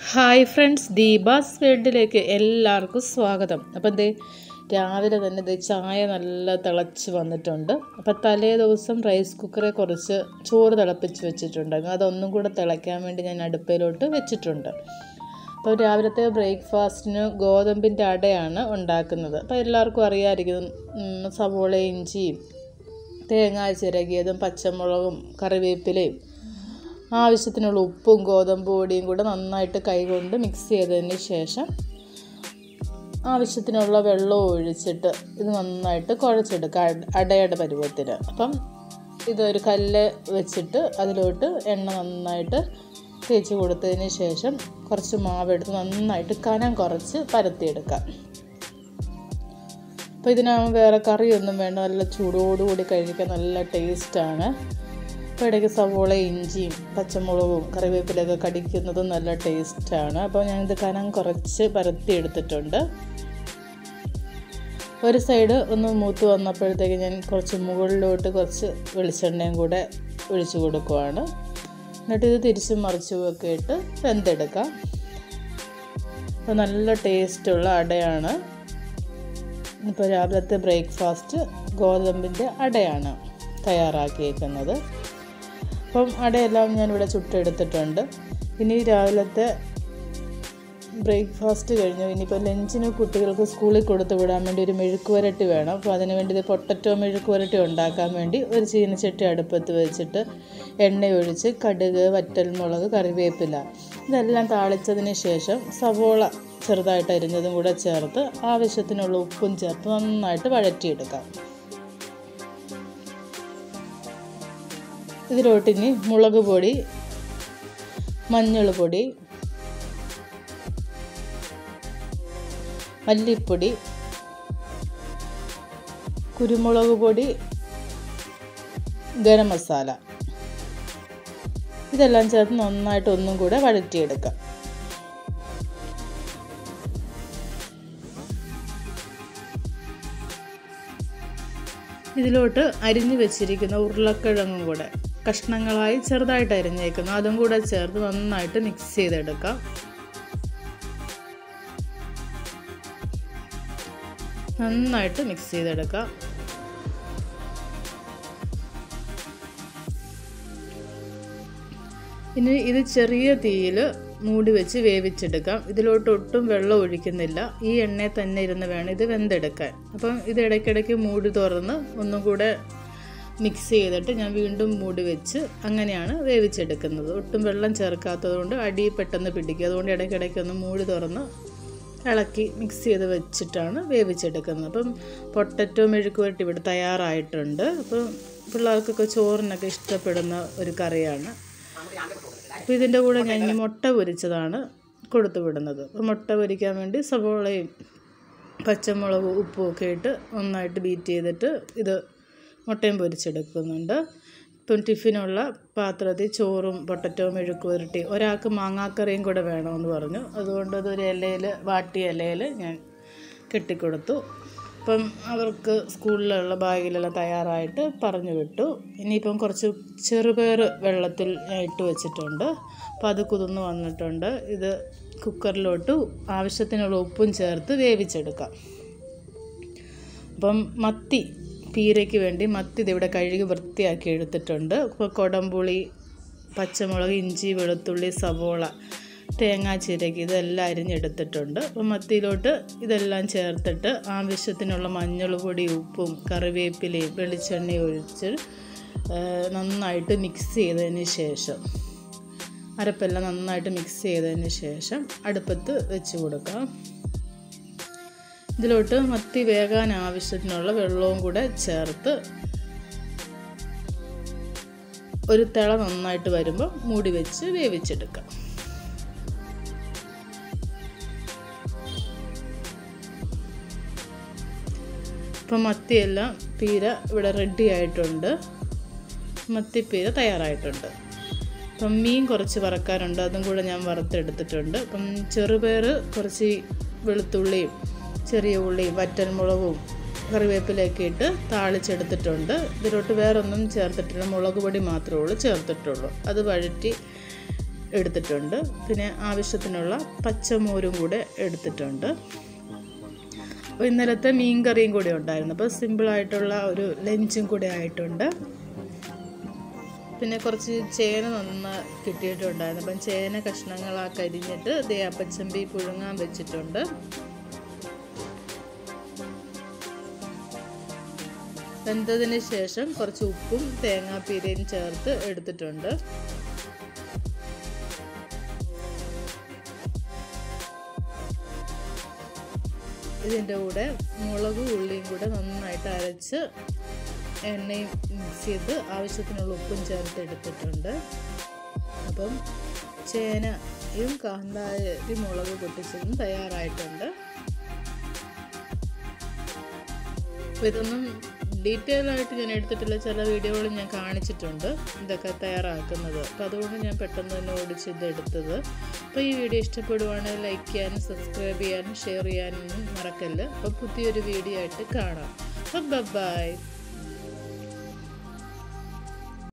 hi friends Deepa's വേൾഡിലേക്ക് എല്ലാവർക്കും സ്വാഗതം അപ്പം ദേ രാവിലെ തന്നെ ദേ ചായ നല്ല തിളച്ച് വന്നിട്ടുണ്ട് അപ്പം തലേ ദിവസം റൈസ് കുക്കറെ കുറച്ച് ചോറ് തിളപ്പിച്ച് വെച്ചിട്ടുണ്ടായിരുന്നു അതൊന്നും കൂടെ തിളയ്ക്കാൻ വേണ്ടി ഞാൻ അടുപ്പയിലോട്ട് വെച്ചിട്ടുണ്ട് അപ്പോൾ രാവിലത്തെ ബ്രേക്ക്ഫാസ്റ്റിന് ഗോതമ്പിൻ്റെ അടയാണ് ഉണ്ടാക്കുന്നത് അപ്പോൾ എല്ലാവർക്കും അറിയാമായിരിക്കും ഉം, സവോള ഇഞ്ചിയും തേങ്ങ ചിരകിയതും പച്ചമുളകും കറിവേപ്പിലയും ആവശ്യത്തിനുള്ള ഉപ്പും ഗോതമ്പ് പൊടിയും കൂടെ നന്നായിട്ട് കൈകൊണ്ട് മിക്സ് ചെയ്തതിന് ശേഷം ആവശ്യത്തിനുള്ള വെള്ളം ഒഴിച്ചിട്ട് ഇത് നന്നായിട്ട് കുഴച്ചെടുക്കുക അട- അടയുടെ പരുവത്തിന് അപ്പം ഇതൊരു കല്ല് വെച്ചിട്ട് അതിലോട്ട് എണ്ണ നന്നായിട്ട് തേച്ച് കൊടുത്തതിന് ശേഷം കുറച്ച് മാവെടുത്ത് നന്നായിട്ട് കനം കുറച്ച് പരത്തിയെടുക്കാം അപ്പോൾ ഇതിനാകുമ്പോൾ വേറെ കറിയൊന്നും വേണ്ട നല്ല ചൂടോടുകൂടി കഴിക്കാൻ നല്ല ടേസ്റ്റാണ് അപ്പോൾ ഇടയ്ക്ക് സവോള ഇഞ്ചിയും പച്ചമുളകും കറിവേപ്പിലൊക്കെ കടിക്കുന്നതും നല്ല ടേസ്റ്റാണ് അപ്പോൾ ഞാനിത് കനം കുറച്ച് പരത്തി എടുത്തിട്ടുണ്ട് ഒരു സൈഡ് ഒന്ന് മൂത്ത് വന്നപ്പോഴത്തേക്ക് ഞാൻ കുറച്ച് മുകളിലോട്ട് കുറച്ച് വെളിച്ചെണ്ണയും കൂടെ ഒഴിച്ചു കൊടുക്കുവാണ് എന്നിട്ട് ഇത് തിരിച്ചും മറിച്ചും ഒക്കെ ഇട്ട് വെന്തെടുക്കാം അപ്പോൾ നല്ല ടേസ്റ്റുള്ള അടയാണ് ഇപ്പോൾ രാവിലത്തെ ബ്രേക്ക്ഫാസ്റ്റ് ഗോതമ്പിൻ്റെ അടയാണ് തയ്യാറാക്കിയേക്കുന്നത് അപ്പം അടയെല്ലാം ഞാനിവിടെ ചുട്ടെടുത്തിട്ടുണ്ട് ഇനി രാവിലത്തെ ബ്രേക്ക്ഫാസ്റ്റ് കഴിഞ്ഞു ഇനിയിപ്പോൾ ലഞ്ചിന് കുട്ടികൾക്ക് സ്കൂളിൽ കൊടുത്തു വിടാൻ വേണ്ടി ഒരു മെഴുക്ക് വരട്ടി വേണം അപ്പോൾ അതിന് വേണ്ടി ഇത് പൊട്ടറ്റോ മെഴുക്ക് വരട്ടി ഉണ്ടാക്കാൻ വേണ്ടി ഒരു ചീനച്ചട്ടി അടുപ്പത്ത് വെച്ചിട്ട് എണ്ണ ഒഴിച്ച് കടുക് വറ്റൽമുളക് കറിവേപ്പില ഇതെല്ലാം താളിച്ചതിന് ശേഷം സവോള ചെറുതായിട്ട് അരിഞ്ഞതും കൂടെ ചേർത്ത് ആവശ്യത്തിനുള്ള ഉപ്പും ചേർത്ത് നന്നായിട്ട് വഴറ്റിയെടുക്കാം ഇതിലോട്ടിനി മുളക് പൊടി മഞ്ഞൾ പൊടി മല്ലിപ്പൊടി കുരുമുളക് പൊടി ഗരം മസാല ഇതെല്ലാം ചേർത്ത് നന്നായിട്ട് ഒന്നും കൂടെ വഴറ്റിയെടുക്കാം ഇതിലോട്ട് അരിഞ്ഞു വെച്ചിരിക്കുന്ന ഉരുളക്കിഴങ്ങും കൂടെ കഷ്ണങ്ങളായി ചെറുതായിട്ട് അരിഞ്ഞേക്കുന്നു അതും കൂടെ ചേർത്ത് നന്നായിട്ട് മിക്സ് ചെയ്തെടുക്കാം നന്നായിട്ട് മിക്സ് ചെയ്തെടുക്കാം ഇനി ഇത് ചെറിയ തീയിൽ മൂടി വെച്ച് വേവിച്ചെടുക്കാം ഇതിലോട്ട് ഒട്ടും വെള്ളം ഒഴിക്കുന്നില്ല ഈ എണ്ണയിൽ തന്നെ ഇരുന്ന് വേണം ഇത് വെന്തെടുക്കാൻ അപ്പം ഇത് ഇടയ്ക്കിടയ്ക്ക് മൂടി തുറന്ന് ഒന്നും കൂടെ മിക്സ് ചെയ്തിട്ട് ഞാൻ വീണ്ടും മൂടി വെച്ച് അങ്ങനെയാണ് വേവിച്ചെടുക്കുന്നത് ഒട്ടും വെള്ളം ചേർക്കാത്തത് കൊണ്ട് അടി പെട്ടെന്ന് പിടിക്കും അതുകൊണ്ട് ഇടയ്ക്കിടയ്ക്ക് ഒന്ന് മൂടി തുറന്ന് ഇളക്കി മിക്സ് ചെയ്ത് വെച്ചിട്ടാണ് വേവിച്ചെടുക്കുന്നത് അപ്പം പൊട്ടറ്റോ മെഴുക്ക് വരട്ടി ഇവിടെ തയ്യാറായിട്ടുണ്ട് അപ്പം പിള്ളേർക്കൊക്കെ ചോറിനൊക്കെ ഇഷ്ടപ്പെടുന്ന ഒരു കറിയാണ് അപ്പോൾ ഇതിൻ്റെ കൂടെ ഞാൻ ഇനി മുട്ട പൊരിച്ചതാണ് കൊടുത്തു വിടുന്നത് അപ്പോൾ മുട്ട പൊരിക്കാൻ വേണ്ടി സവോളയും പച്ചമുളകും ഉപ്പും ഒക്കെ ഇട്ട് നന്നായിട്ട് ബീറ്റ് ചെയ്തിട്ട് ഇത് മുട്ടയും പൊരിച്ചെടുക്കുന്നുണ്ട് ഇപ്പം ടിഫിനുള്ള പാത്രത്തിൽ ചോറും പൊട്ടറ്റോ മെഴുക്ക് പുരട്ടി ഒരാൾക്ക് മാങ്ങാക്കറിയും കൂടെ വേണമെന്ന് പറഞ്ഞു അതുകൊണ്ട് അതൊരു ഇലയിൽ വാട്ടിയ ഇലയിൽ ഞാൻ കെട്ടിക്കൊടുത്തു അപ്പം അവർക്ക് സ്കൂളിലുള്ള ബാഗിലെല്ലാം തയ്യാറായിട്ട് പറഞ്ഞു വിട്ടു ഇനിയിപ്പം കുറച്ച് ചെറുപയർ വെള്ളത്തിൽ ഞാൻ ഇട്ട് വെച്ചിട്ടുണ്ട് അപ്പോൾ അത് കുതിർന്ന് വന്നിട്ടുണ്ട് ഇത് കുക്കറിലോട്ട് ആവശ്യത്തിനുള്ള ഉപ്പും ചേർത്ത് വേവിച്ചെടുക്കാം അപ്പം മത്തി പീരയ്ക്ക് വേണ്ടി മത്തി ഇതിവിടെ കഴുകി വൃത്തിയാക്കി എടുത്തിട്ടുണ്ട് ഇപ്പോൾ കൊടംപുളി പച്ചമുളക് ഇഞ്ചി വെളുത്തുള്ളി സവോള തേങ്ങാ ചിരകി ഇതെല്ലാം അരിഞ്ഞെടുത്തിട്ടുണ്ട് അപ്പം മത്തിയിലോട്ട് ഇതെല്ലാം ചേർത്തിട്ട് ആവശ്യത്തിനുള്ള മഞ്ഞൾ പൊടി ഉപ്പും കറിവേപ്പിലയും വെളിച്ചെണ്ണയും ഒഴിച്ച് ആ, നന്നായിട്ട് മിക്സ് ചെയ്തതിന് ശേഷം അരപ്പെല്ലാം നന്നായിട്ട് മിക്സ് ചെയ്തതിന് ശേഷം അടുപ്പത്ത് വെച്ച് കൊടുക്കാം ഇതിലോട്ട് മത്തി വേകാൻ ആവശ്യത്തിനുള്ള വെള്ളവും കൂടെ ചേർത്ത് ഒരു തിള നന്നായിട്ട് വരുമ്പോൾ മൂടി വെച്ച് വേവിച്ചെടുക്കാം ഇപ്പം മത്തിയെല്ലാം പീര ഇവിടെ റെഡി ആയിട്ടുണ്ട് മത്തിപ്പീര തയ്യാറായിട്ടുണ്ട് അപ്പം മീൻ കുറച്ച് വറക്കാനുണ്ട് അതും കൂടെ ഞാൻ വറുത്തെടുത്തിട്ടുണ്ട് അപ്പം ചെറുപയർ കുറച്ച് വെളുത്തുള്ളിയും ചെറിയ ഉള്ളിയും വറ്റൽമുളകും കറിവേപ്പിലയൊക്കെ ഇട്ട് താളിച്ചെടുത്തിട്ടുണ്ട് ഇതിലോട്ട് വേറെ ഒന്നും ചേർത്തിട്ടില്ല മുളക് പൊടി മാത്രമേ ഉള്ളൂ ചേർത്തിട്ടുള്ളൂ അത് വഴറ്റി എടുത്തിട്ടുണ്ട് പിന്നെ ആവശ്യത്തിനുള്ള പച്ചമോരും കൂടെ എടുത്തിട്ടുണ്ട് അപ്പോൾ ഇന്നലത്തെ മീൻ കറിയും കൂടെ ഉണ്ടായിരുന്നു അപ്പോൾ സിമ്പിളായിട്ടുള്ള ഒരു ലഞ്ചും കൂടെ ആയിട്ടുണ്ട് പിന്നെ കുറച്ച് ചേന നന്ന കിട്ടിയിട്ടുണ്ടായിരുന്നു അപ്പം ചേന കഷ്ണങ്ങളാക്കി അരിഞ്ഞിട്ട് ദേ അപ്പച്ചമ്പി പുഴുങ്ങാൻ വെച്ചിട്ടുണ്ട് വെന്തതിന് ശേഷം കുറച്ച് ഉപ്പും തേങ്ങാപ്പീരയും ചേർത്ത് എടുത്തിട്ടുണ്ട് ഇതിൻ്റെ കൂടെ മുളകും ഉള്ളിയും കൂടെ നന്നായിട്ട് അരച്ച് എണ്ണയും മിക്സ് ചെയ്ത് ആവശ്യത്തിനുള്ള ഉപ്പും ചേർത്ത് എടുത്തിട്ടുണ്ട് അപ്പം ചേനയും കാന്താരി മുളക് പൊട്ടിച്ചതും തയ്യാറായിട്ടുണ്ട് അപ്പോൾ ഇതൊന്നും ഡീറ്റെയിൽ ആയിട്ട് ഞാൻ എടുത്തിട്ടില്ല ചില വീഡിയോകളും ഞാൻ കാണിച്ചിട്ടുണ്ട് ഇതൊക്കെ തയ്യാറാക്കുന്നത് അപ്പോൾ അതുകൊണ്ട് ഞാൻ പെട്ടെന്ന് തന്നെ ഓടിച്ച് ഇത് എടുത്തത് അപ്പോൾ ഈ വീഡിയോ ഇഷ്ടപ്പെടുവാണെങ്കിൽ ലൈക്ക് ചെയ്യാനും സബ്സ്ക്രൈബ് ചെയ്യാനും ഷെയർ ചെയ്യാനും മറക്കല്ല് അപ്പോൾ പുതിയൊരു വീഡിയോ ആയിട്ട് കാണാം അപ്പം ബൈ